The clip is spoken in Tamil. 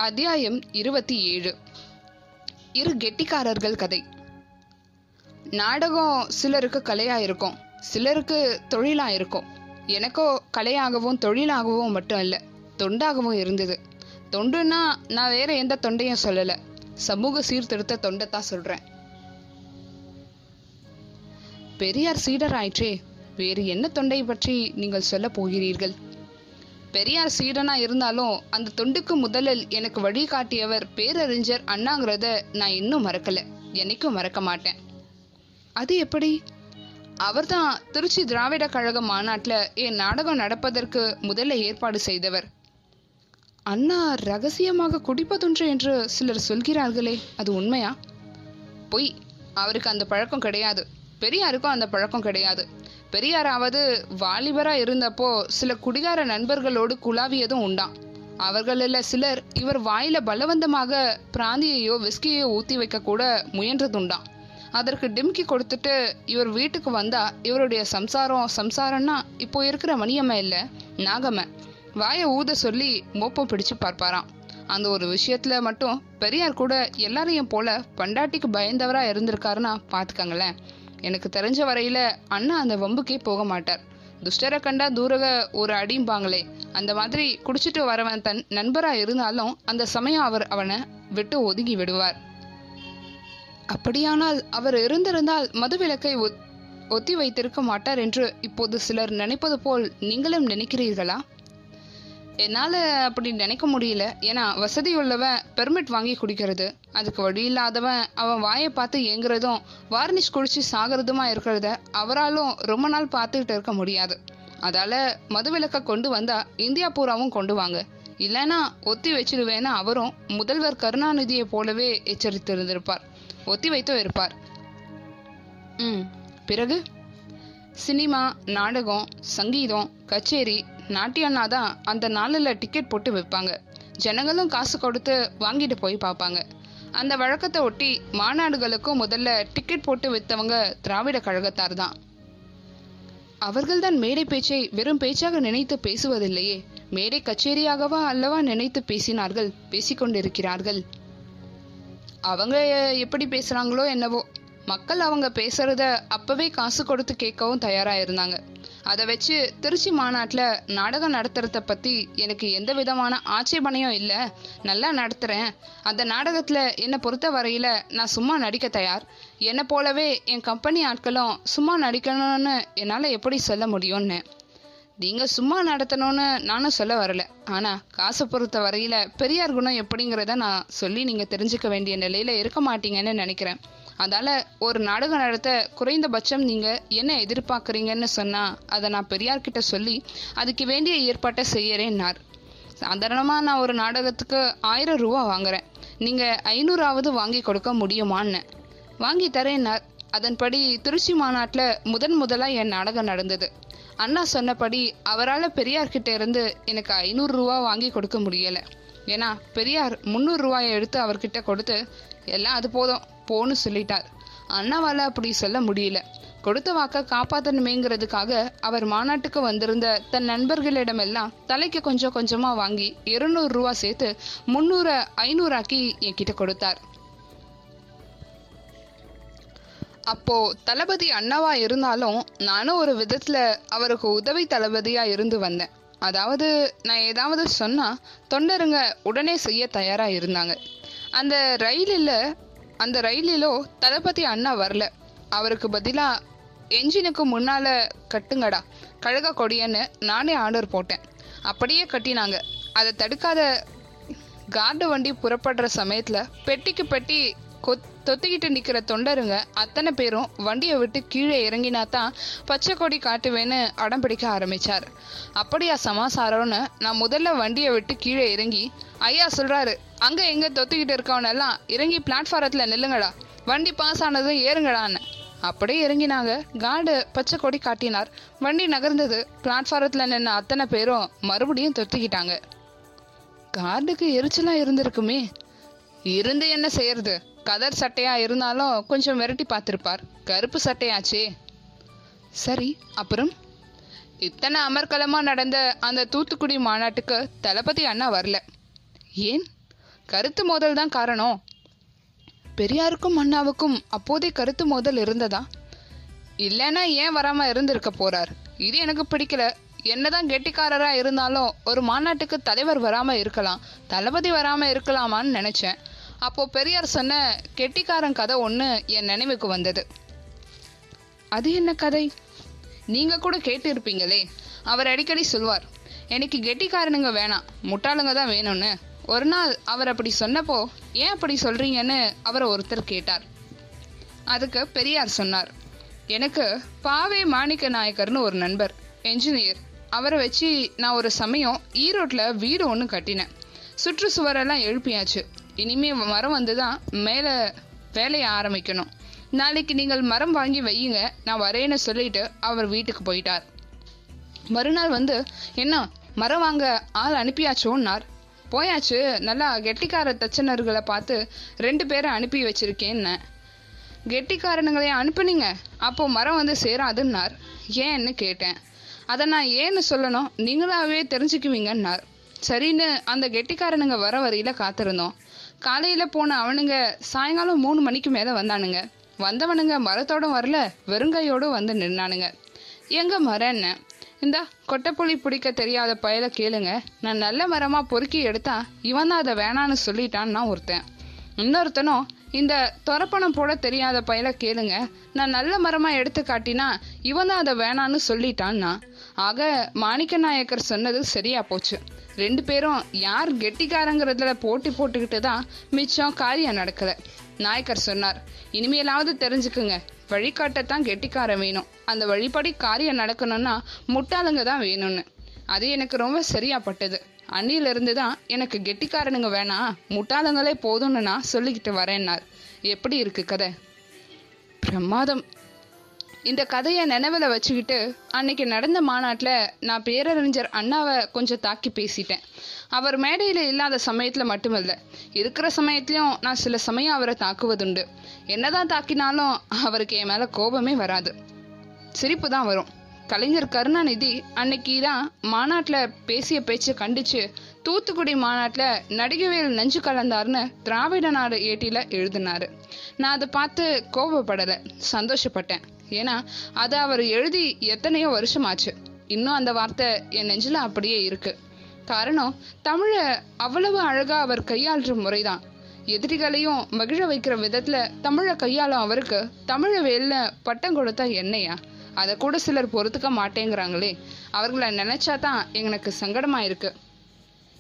அத்தியாயம் இருபத்தி ஏழு இரு கெட்டிக்காரர்கள் கதை நாடகம் சிலருக்கு கலையா இருக்கும் சிலருக்கு தொழிலா இருக்கும் எனக்கோ கலையாகவும் தொழிலாகவும் மட்டும் இல்லை தொண்டாகவும் இருந்தது தொண்டுன்னா நான் வேற எந்த தொண்டையும் சொல்லல சமூக சீர்திருத்த தொண்டை தான் சொல்றேன் பெரியார் சீடர் ஆயிற்றே வேறு என்ன தொண்டை பற்றி நீங்கள் சொல்ல போகிறீர்கள் பெரியார் சீடனா இருந்தாலும் அந்த தொண்டுக்கு முதலில் எனக்கு வழிகாட்டியவர் பேரறிஞர் அண்ணாங்கிறத நான் இன்னும் மறக்கல என்னைக்கும் மறக்க மாட்டேன் அது எப்படி அவர்தான் திருச்சி திராவிட கழக மாநாட்டில் என் நாடகம் நடப்பதற்கு முதல்ல ஏற்பாடு செய்தவர் அண்ணா ரகசியமாக குடிப்பதுன்று என்று சிலர் சொல்கிறார்களே அது உண்மையா பொய் அவருக்கு அந்த பழக்கம் கிடையாது பெரியாருக்கும் அந்த பழக்கம் கிடையாது பெரியாராவது வாலிபரா இருந்தப்போ சில குடிகார நண்பர்களோடு குழாவியதும் உண்டாம் அவர்களில் சிலர் இவர் வாயில பலவந்தமாக பிராந்தியையோ விஸ்கியோ ஊத்தி வைக்க கூட முயன்றதுண்டாம் அதற்கு டிம்கி கொடுத்துட்டு இவர் வீட்டுக்கு வந்தா இவருடைய சம்சாரம் சம்சாரம்னா இப்போ இருக்கிற மணியம்மை இல்ல நாகம்மை வாயை ஊத சொல்லி மோப்பம் பிடிச்சு பார்ப்பாராம் அந்த ஒரு விஷயத்துல மட்டும் பெரியார் கூட எல்லாரையும் போல பண்டாட்டிக்கு பயந்தவரா இருந்திருக்காருன்னா பாத்துக்கங்களேன் எனக்கு தெரிஞ்ச வரையில அண்ணா அந்த வம்புக்கே போக மாட்டார் துஷ்டரை கண்டா தூரக ஒரு அடிம்பாங்களே அந்த மாதிரி குடிச்சிட்டு வரவன் தன் நண்பரா இருந்தாலும் அந்த சமயம் அவர் அவனை விட்டு ஒதுங்கி விடுவார் அப்படியானால் அவர் இருந்திருந்தால் மதுவிலக்கை ஒ- ஒத்தி வைத்திருக்க மாட்டார் என்று இப்போது சிலர் நினைப்பது போல் நீங்களும் நினைக்கிறீர்களா என்னால் அப்படி நினைக்க முடியல ஏன்னா வசதி உள்ளவன் பெர்மிட் வாங்கி குடிக்கிறது அதுக்கு வழி இல்லாதவன் அவன் வாயை பார்த்து ஏங்குறதும் வார்னிஷ் குடிச்சு சாகிறதுமா இருக்கிறத அவராலும் ரொம்ப நாள் பார்த்துக்கிட்டு இருக்க முடியாது அதால மதுவிலக்கை கொண்டு வந்தா இந்தியா பூராவும் கொண்டு வாங்க இல்லைன்னா ஒத்தி வச்சிடுவேன்னு அவரும் முதல்வர் கருணாநிதியை போலவே எச்சரித்திருந்திருப்பார் ஒத்தி வைத்தும் இருப்பார் ம் பிறகு சினிமா நாடகம் சங்கீதம் கச்சேரி நாட்டியம்னா தான் அந்த நாளில் டிக்கெட் போட்டு வைப்பாங்க ஜனங்களும் காசு கொடுத்து வாங்கிட்டு போய் பார்ப்பாங்க அந்த வழக்கத்தை ஒட்டி மாநாடுகளுக்கும் முதல்ல டிக்கெட் போட்டு வித்தவங்க திராவிட கழகத்தார் தான் அவர்கள்தான் மேடை பேச்சை வெறும் பேச்சாக நினைத்து பேசுவதில்லையே மேடை கச்சேரியாகவா அல்லவா நினைத்து பேசினார்கள் பேசிக்கொண்டிருக்கிறார்கள் அவங்க எப்படி பேசுறாங்களோ என்னவோ மக்கள் அவங்க பேசுறத அப்பவே காசு கொடுத்து கேட்கவும் தயாரா இருந்தாங்க அதை வச்சு திருச்சி மாநாட்டில் நாடகம் நடத்துறத பற்றி எனக்கு எந்த விதமான ஆட்சேபனையும் இல்லை நல்லா நடத்துகிறேன் அந்த நாடகத்தில் என்னை பொறுத்த வரையில் நான் சும்மா நடிக்க தயார் என்னை போலவே என் கம்பெனி ஆட்களும் சும்மா நடிக்கணும்னு என்னால் எப்படி சொல்ல முடியும்னு நீங்கள் சும்மா நடத்தணும்னு நானும் சொல்ல வரல ஆனால் காசை பொறுத்த வரையில் பெரியார் குணம் எப்படிங்கிறத நான் சொல்லி நீங்கள் தெரிஞ்சுக்க வேண்டிய நிலையில் இருக்க மாட்டீங்கன்னு நினைக்கிறேன் அதால ஒரு நாடகம் நடத்த குறைந்தபட்சம் நீங்கள் என்ன எதிர்பார்க்குறீங்கன்னு சொன்னால் அதை நான் பெரியார்கிட்ட சொல்லி அதுக்கு வேண்டிய ஏற்பாட்டை செய்யறேன்னார் சாதாரணமாக நான் ஒரு நாடகத்துக்கு ஆயிரம் ரூபா வாங்குறேன் நீங்கள் ஐநூறாவது வாங்கி கொடுக்க முடியுமான்னு வாங்கி தரேன்னார் அதன்படி திருச்சி மாநாட்டில் முதன் முதலாக என் நாடகம் நடந்தது அண்ணா சொன்னபடி அவரால் பெரியார்கிட்ட இருந்து எனக்கு ஐநூறு ரூபா வாங்கி கொடுக்க முடியலை ஏன்னா பெரியார் முந்நூறு ரூபாயை எடுத்து அவர்கிட்ட கொடுத்து எல்லாம் அது போதும் போன்னு சொல்லிட்டார் அண்ணாவால் அப்படி சொல்ல முடியல கொடுத்த வாக்க காப்பாற்றணுமேங்கிறதுக்காக அவர் மாநாட்டுக்கு வந்திருந்த தன் நண்பர்களிடமெல்லாம் தலைக்கு கொஞ்சம் கொஞ்சமாக வாங்கி இருநூறு ரூபா சேர்த்து முந்நூறு ஐநூறாக்கி என்கிட்ட கொடுத்தார் அப்போ தளபதி அண்ணாவா இருந்தாலும் நானும் ஒரு விதத்துல அவருக்கு உதவி தளபதியா இருந்து வந்தேன் அதாவது நான் ஏதாவது சொன்னா தொண்டருங்க உடனே செய்ய தயாரா இருந்தாங்க அந்த ரயிலில் அந்த ரயிலிலோ தளபதி அண்ணா வரல அவருக்கு பதிலா என்ஜினுக்கு முன்னால கட்டுங்கடா கழக கொடியன்னு நானே ஆர்டர் போட்டேன் அப்படியே கட்டினாங்க அதை தடுக்காத கார்டு வண்டி புறப்படுற சமயத்துல பெட்டிக்கு பெட்டி கொத் தொத்திக்கிட்டு நிக்கிற தொண்டருங்க அத்தனை பேரும் வண்டியை விட்டு கீழே இறங்கினா தான் பச்சை கொடி காட்டுவேன்னு அடம் பிடிக்க ஆரம்பிச்சார் அப்படியா சமாசாரம்னு நான் முதல்ல வண்டியை விட்டு கீழே இறங்கி ஐயா சொல்றாரு அங்க எங்க தொத்திக்கிட்டு இருக்கவனெல்லாம் இறங்கி பிளாட்ஃபாரத்துல நில்லுங்கடா வண்டி பாஸ் ஆனதும் ஏறுங்கடான்னு அப்படியே இறங்கினாங்க கார்டு பச்சை கொடி காட்டினார் வண்டி நகர்ந்தது பிளாட்ஃபாரத்துல நின்ன அத்தனை பேரும் மறுபடியும் தொத்திக்கிட்டாங்க கார்டுக்கு எரிச்சலா இருந்திருக்குமே இருந்து என்ன செய்யறது கதர் சட்டையா இருந்தாலும் கொஞ்சம் விரட்டி பார்த்திருப்பார் கருப்பு சட்டையாச்சே சரி அப்புறம் இத்தனை அமர்க்கலமா நடந்த அந்த தூத்துக்குடி மாநாட்டுக்கு தளபதி அண்ணா வரல ஏன் கருத்து மோதல் தான் காரணம் பெரியாருக்கும் அண்ணாவுக்கும் அப்போதே கருத்து மோதல் இருந்ததா இல்லைன்னா ஏன் வராம இருந்திருக்க போறார் இது எனக்கு பிடிக்கல என்னதான் கெட்டிக்காரரா இருந்தாலும் ஒரு மாநாட்டுக்கு தலைவர் வராம இருக்கலாம் தளபதி வராம இருக்கலாமான்னு நினைச்சேன் அப்போ பெரியார் சொன்ன கெட்டிக்காரன் கதை ஒன்று என் நினைவுக்கு வந்தது அது என்ன கதை நீங்க கூட கேட்டு இருப்பீங்களே அவர் அடிக்கடி சொல்வார் எனக்கு கெட்டிக்காரனுங்க வேணாம் முட்டாளுங்க தான் வேணும்னு ஒரு நாள் அவர் அப்படி சொன்னப்போ ஏன் அப்படி சொல்றீங்கன்னு அவரை ஒருத்தர் கேட்டார் அதுக்கு பெரியார் சொன்னார் எனக்கு பாவே மாணிக்க நாயக்கர்னு ஒரு நண்பர் என்ஜினியர் அவரை வச்சு நான் ஒரு சமயம் ஈரோட்டில் வீடு ஒன்று கட்டினேன் சுற்றுச்சுவரெல்லாம் எழுப்பியாச்சு இனிமே மரம் வந்து தான் மேலே வேலையை ஆரம்பிக்கணும் நாளைக்கு நீங்கள் மரம் வாங்கி வையுங்க நான் வரேன்னு சொல்லிட்டு அவர் வீட்டுக்கு போயிட்டார் மறுநாள் வந்து என்ன மரம் வாங்க ஆள் அனுப்பியாச்சோன்னார் போயாச்சு நல்லா கெட்டிக்கார தச்சனர்களை பார்த்து ரெண்டு பேரை அனுப்பி வச்சிருக்கேன்னு கெட்டிக்காரனுங்களே அனுப்புனீங்க அப்போ மரம் வந்து சேராதுன்னார் ஏன்னு கேட்டேன் அதை நான் ஏன்னு சொல்லணும் நீங்களாவே தெரிஞ்சுக்குவீங்கன்னார் சரின்னு அந்த கெட்டிக்காரனுங்க வர வரையில காத்திருந்தோம் காலையில போன அவனுங்க சாயங்காலம் மூணு மணிக்கு மேல வந்தானுங்க வந்தவனுங்க மரத்தோட வரல வெறுங்கையோடு வந்து நின்னானுங்க எங்க மரம்னு இந்த கொட்டைப்புளி பிடிக்க தெரியாத பயலை கேளுங்க நான் நல்ல மரமா பொறுக்கி எடுத்தா இவன் தான் அதை வேணான்னு சொல்லிட்டான்னு நான் ஒருத்தன் இன்னொருத்தனும் இந்த தொரப்பணம் போட தெரியாத பயல கேளுங்க நான் நல்ல மரமா எடுத்து காட்டினா இவன் தான் அதை வேணான்னு சொல்லிட்டான்னா ஆக மாணிக்க நாயக்கர் சொன்னது சரியா போச்சு ரெண்டு பேரும் யார் கெட்டிக்காரங்கிறதுல போட்டி போட்டுக்கிட்டு தான் மிச்சம் காரியம் நடக்கல நாயக்கர் சொன்னார் இனிமேலாவது தெரிஞ்சுக்குங்க வழிகாட்டத்தான் கெட்டிக்காரன் வேணும் அந்த வழிப்படி காரியம் நடக்கணும்னா முட்டாளுங்க தான் வேணும்னு அது எனக்கு ரொம்ப சரியா பட்டது அன்னியிலிருந்து தான் எனக்கு கெட்டிக்காரனுங்க வேணாம் முட்டாளுங்களே போதும்னு நான் சொல்லிக்கிட்டு வரேன்னார் எப்படி இருக்கு கதை பிரமாதம் இந்த கதையை நினைவில் வச்சுக்கிட்டு அன்னைக்கு நடந்த மாநாட்டில் நான் பேரறிஞர் அண்ணாவை கொஞ்சம் தாக்கி பேசிட்டேன் அவர் மேடையில் இல்லாத சமயத்தில் மட்டுமல்ல இருக்கிற சமயத்துலையும் நான் சில சமயம் அவரை தாக்குவதுண்டு என்னதான் தாக்கினாலும் அவருக்கு என் மேலே கோபமே வராது சிரிப்பு தான் வரும் கலைஞர் கருணாநிதி அன்னைக்கு தான் மாநாட்டில் பேசிய பேச்சை கண்டிச்சு தூத்துக்குடி மாநாட்டில் நடிகவேல் நெஞ்சு கலந்தார்னு திராவிட நாடு ஏட்டியில் எழுதினாரு நான் அதை பார்த்து கோபப்படலை சந்தோஷப்பட்டேன் ஏன்னா அது அவர் எழுதி எத்தனையோ வருஷமாச்சு இன்னும் அந்த வார்த்தை என் நெஞ்சில் அப்படியே இருக்கு காரணம் தமிழை அவ்வளவு அழகா அவர் கையாளுற முறைதான் எதிரிகளையும் மகிழ வைக்கிற விதத்துல தமிழை கையாளும் அவருக்கு தமிழ வேல்ல பட்டம் கொடுத்தா என்னையா அதை கூட சிலர் பொறுத்துக்க மாட்டேங்கிறாங்களே அவர்களை நினைச்சா தான் எனக்கு சங்கடமா இருக்கு